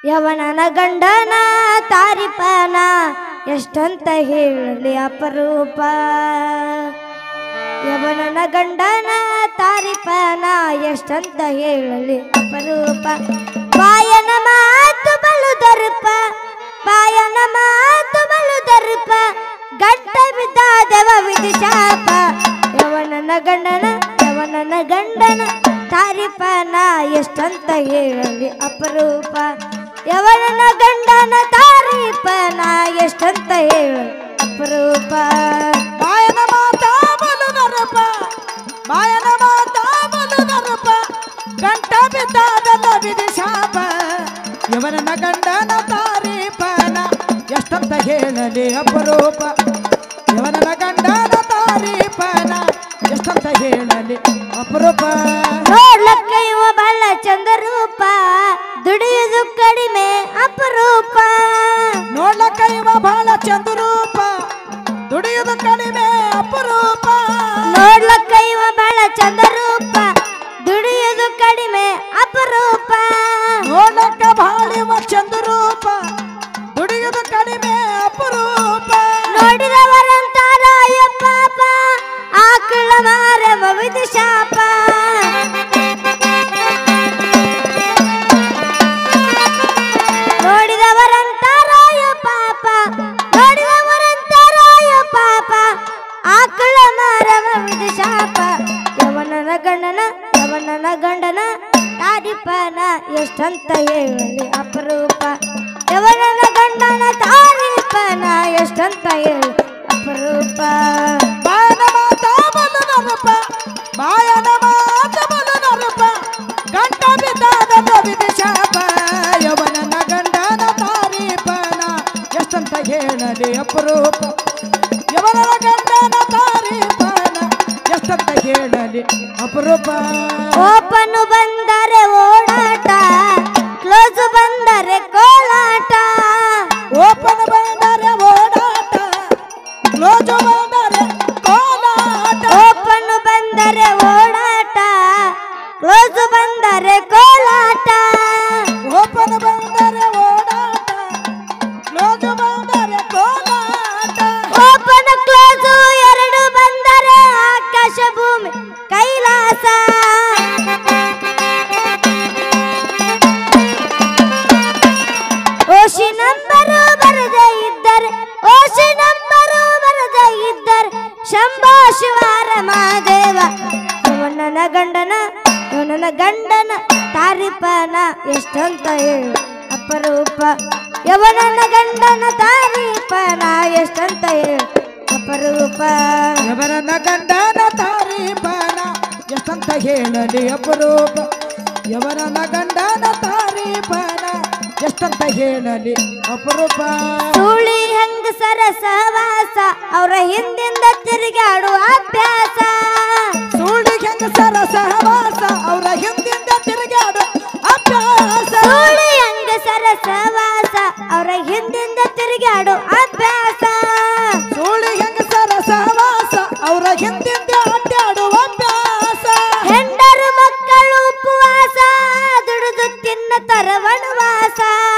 ಯವನನ ಗಂಡನ ತಾರಿಪನ ಎಷ್ಟಂತ ಹೇಳಲಿ ಅಪರೂಪ ಯವನನ ಗಂಡನ ತಾರಿಪನ ಎಷ್ಟಂತ ಹೇಳಲಿ ಅಪರೂಪ ಬಾಯನ ಮಾತು ಬಲು ದರ್ಪ ಬಾಯನ ಮಾತು ಬಲು ದರ್ಪ ಗಂಟ ಬಿದ್ದಾದವ ವಿಧಿ ಶಾಪ ಯವನನ ಗಂಡನ ಯವನನ ಗಂಡನ ತಾರಿಪನ ಎಷ್ಟಂತ ಹೇಳಲಿ ಅಪರೂಪ ಯವನನ ಗಂಡನ ತಾರಿಪನ ಎಷ್ಟಂತ ಹೇಳಲಿ ಅಪರೂಪ ಬಾಯನ ಮಾತಾ ಬಲು ನರಪ ಬಾಯನ ಮಾತಾ ಬಲು ನರಪ ಗಂಟ ಬಿದ್ದಾದಲ್ಲ ವಿಧಿ ಶಾಪ ಇವರನ ಗಂಡನ ತಾರೀಪನ ಎಷ್ಟಂತ ಹೇಳಲಿ ಅಪರೂಪ ಇವರನ ಗಂಡನ ತಾರೀಪನ ಎಷ್ಟಂತ ಹೇಳಲಿ ಅಪರೂಪ ನೋಡ್ಲಕ್ಕ ಇವ ಬಹಳ ಚಂದ ರೂಪ ದುಡಿಯುವುದು ಕಡಿಮೆ ಅಪರೂಪ ನೋಡ್ಲಕ್ಕ ಇವ ಬಹಳ ಚಂದ್ರೂಪ ದುಡಿಯುವುದು ಕಡಿಮೆ ಅಪರೂಪ ನೋಡ್ಲಕ್ಕ ಇವ ಬಹಳ ಚಂದ ರೂಪ ದುಡಿಯುವುದು ಕಡಿಮೆ ಅಪರೂಪ ನೋಡಕ್ಕ ಬಾಳಿವ ಚಂದ್ರೂಪ ದುಡಿಯುವುದು ಕಡಿಮೆ ಅಪರೂಪ ನೋಡಿದವರಂತಾರ ಅಯ್ಯೋ ಪಾಪ ಆಕಳ ಮಾರವ ವಿಧಿ ಶಾಪ ನೋಡಿದವರಂತಾರ ಅಯ್ಯೋ ಪಾಪ ನೋಡಿದವರಂತಾರ ಅಯ್ಯೋ ಪಾಪ ಆಕಳ ಮಾರವ ವಿಧಿ ಶಾಪ ಯವನನ ಗಂಡನ ಯವನನ ಗಂಡನ ತಾರಿಪನ ಎಷ್ಟಂತ ಹೇಳಲಿ ಅಪರೂಪ ಯವನನ ಗಂಡನ ತಾರಿಪನ ಎಷ್ಟಂತ ಹೇಳಿ ಅಪರೂಪ ಬಾಯನ ಮಾತ ಬಲು ನರಪ ಬಾಯನ ಮಾತ ಬಲು ನರಪ ಗಂಟ ಬಿದ್ದಾದ ವಿಧಿ ಶಾಪ ಯವನನ ಗಂಡನ ತಾರೀಪನ ಎಷ್ಟಂತ ಹೇಳಲಿ ಅಪರೂಪ ಯವನನ ಗಂಡನ ತಾರೀಪನ ಎಷ್ಟಂತ ಹೇಳಲಿ ಅಪರೂಪ ಓಪನ್ ಬಂದರೆ ಓಡಾಟ ಕ್ಲೋಸ್ ಬಂದರೆ ಕೋಲಾಟ ಓಪನ್ ಬಂದರೆ ಓಡಾಟ ಕ್ಲೋಜ್ ಬಂದರೆ ಕೋಲಾಟ ಓಪನ್ ಬಂದರೆ ಓಡಾಟ ಕ್ಲೋಸ್ ಬಂದರೆ ಕೋಲಾಟ ಓಪನ್ ಬಂದರೆ ಓಡಾಟ ಕ್ಲೋಜ್ ಬಂದರೆ ಕೋಲಾಟ ಓಪನ್ ಕ್ಲೋಸ್ ಎರಡು ಬಂದರೆ ಆಕಾಶ ಭೂಮಿ ಕೈಲಾಸ ಓಶಿ ನಂಬರು ಬರದೇ ಇದ್ದರೆ ಓಶಿ ನಂಬರು ಬರದೇ ಇದ್ದರೆ ಶಂಭೋ ಶಿವಾರ ಮಹಾದೇವ ಇವನನ ಗಂಡನ ಇವನನ ಗಂಡನ ತಾರಿಪನ ಎಷ್ಟಂತ ಹೇಳು ಅಪರೂಪ ಯವನನ ಗಂಡನ ತಾರಿಪನ ಎಷ್ಟಂತ ಹೇಳು ಅಪರೂಪ ಇವರನ್ನ ಗಂಡನ ತಾರೀಪನ ಎಷ್ಟಂತ ಹೇಳಲಿ ಅಪರೂಪ ಇವರನ್ನ ಗಂಡನ ತಾರೀಪನ ಎಷ್ಟಂತ ಹೇಳಲಿ ಅಪರೂಪ ಸುಳಿ ಹೆಂಗಸರ ಸಹವಾಸ ಅವರ ಹಿಂದಿಂದ ತಿರುಗಾಡುವ ಅಭ್ಯಾಸ ಸುಳ್ಳಿ ಹೆಂಗಸರ ಸಹವಾಸ ಅವರ ಹಿಂದಿಂದ ತಿರುಗಾಡು ಅಭ್ಯಾಸ ಸುಳಿ ಹೆಂಗಸರ ಸಹವಾಸ ಅವರ ಹಿಂದಿಂದ ತಿರುಗಾಡು ಅಭ್ಯಾಸ ಸುಳ್ಳಿ ಹೆಂಗಸರ ಸಹವಾಸ ಅವರ ಹಿಂದಿಂದ ಅಡ್ಡಾಡುವ ಅಭ್ಯಾಸ ಹೆಂಡರು ಮಕ್ಕಳು ಉಪವಾಸ ದುಡಿದು ತಿನ್ನತರ ವನವಾಸ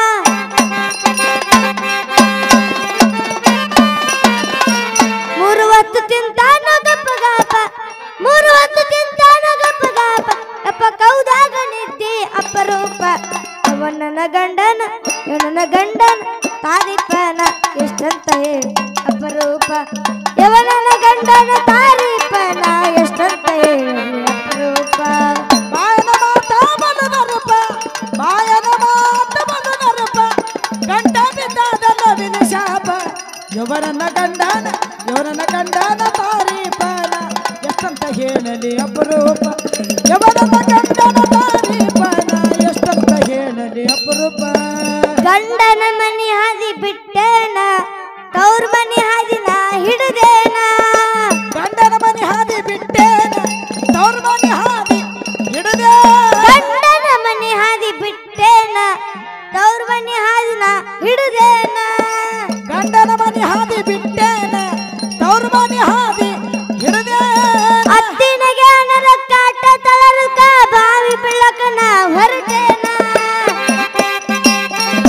ಮೂರು ಹೊತ್ತು ತಿಂತಾನ ಗಪ್ಪ ಗಾಪ ಮೂರು ಹೊತ್ತು ತಿಂತಾನ ಗಪ್ಪ ಗಾಪ ಅಪ್ಪ ಕೌದಾಗ ನಿದ್ದೆ ಅಪರೂಪ ಅವನನ ಗಂಡನ ಇವನನ ಗಂಡನ ತಾರೀಪನ ಎಷ್ಟಂತ ಹೇಳಿ ಅಪರೂಪ ಯವನನ ಗಂಡನ ತಾರೀಪನ ಎಷ್ಟಂತ ಹೇಳಿ ಅಪರೂಪ ಬಾಯನ ಮಾತ ಬಲು ನರಪ ಬಾಯನ ಮಾತ ಬಲು ನರಪ ಗಂಡ ಬಿದ್ದಾದಲ್ಲ ವಿಧ ಶಾಪ ಇವರನ್ನ ಗಂಡನ ಇವರನ್ನ ಗಂಡನ ತಾರೀಪನ ಎಷ್ಟಂತ ಹೇಳಲಿ ಅಪರೂಪ ಇವರನ್ನ ಗಂಡನ ತಾರೀಪನ ಎಷ್ಟಂತ ಹೇಳಲಿ ಅಪರೂಪ ಗಂಡನ ಮನಿ ಹಾದಿ ಬಿಟ್ಟೇನ ತವ್ರ ಮನಿ ಹಾದಿನ ಹಿಡಿದೇನ ಗಂಡನ ಮನೆ ಹಾದಿ ಬಿಟ್ಟೇನ ತವ್ರ ಮನೆ ಹಾದಿ ಹಿಡದೆ ಗಂಡನ ಮನಿ ಹಾದಿ ಬಿಟ್ಟೇನ ತವ್ರ ಮನಿ ಹಾದಿನ ಹಿಡಿದೇನ ಗಂಡನ ಮನೆ ಹಾದಿ ಬಿಟ್ಟೇನ ತವ್ರ ಮನೆ ಹಾದಿ ಹಿಡದೆ ಅತ್ತಿನ ಜ್ಞಾನರ ಕಾಟ ತಳರಕ ಬಾವಿ ಬೆಳಕನ ಹೊರಟೇನ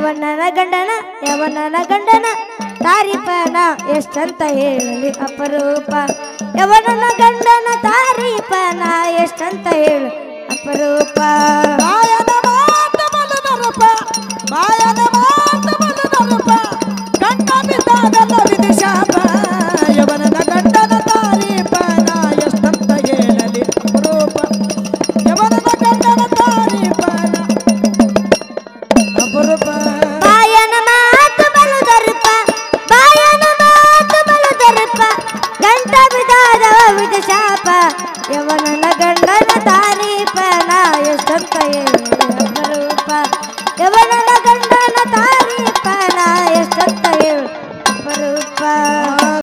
ಯವನನ ಗಂಡನ ಯವನನ ಗಂಡನ ತಾರೀಪನ ಎಷ್ಟಂತ ಹೇಳಲಿ ಅಪರೂಪ ಯವನನ ಗಂಡನ ತಾರೀಪನ ಎಷ್ಟಂತ ಹೇಳು ಅಪರೂಪ ಬಾಯನ ಮಾತ ಬಲದರಪ ಬಾಯನ ಮಾತ ಬಲದರಪ ಗಂಡ ಬಿದ್ದಾಗಲ್ಲ ವಿಧಿಶಾಪ ಯವನನ ಗಂಡನ ತಾರೀಪನ ಎಷ್ಟಂತ ಹೇಳಲಿ ಅಪರೂಪ ಯವನನ ಗಂಡನ ತಾರೀಪನ ಅಪರೂಪ ಬಾಯನ ಮಾತು ಬಲುದರುಪ ಬಾಯನ ಮಾತು ಬಲುದರುಪ ಗಂಟ ಬಿದಾದ ವಿಧ ಶಾಪ ಯವನನ ಗಂಡನ ತಾರೀಪನ ಎಷ್ಟಂತ ಹೇಳಿ ಅಪರೂಪ ಯವನನ ಗಂಡನ ತಾರೀಪನ ಎಷ್ಟಂತ ಹೇಳು ಅಪರೂಪ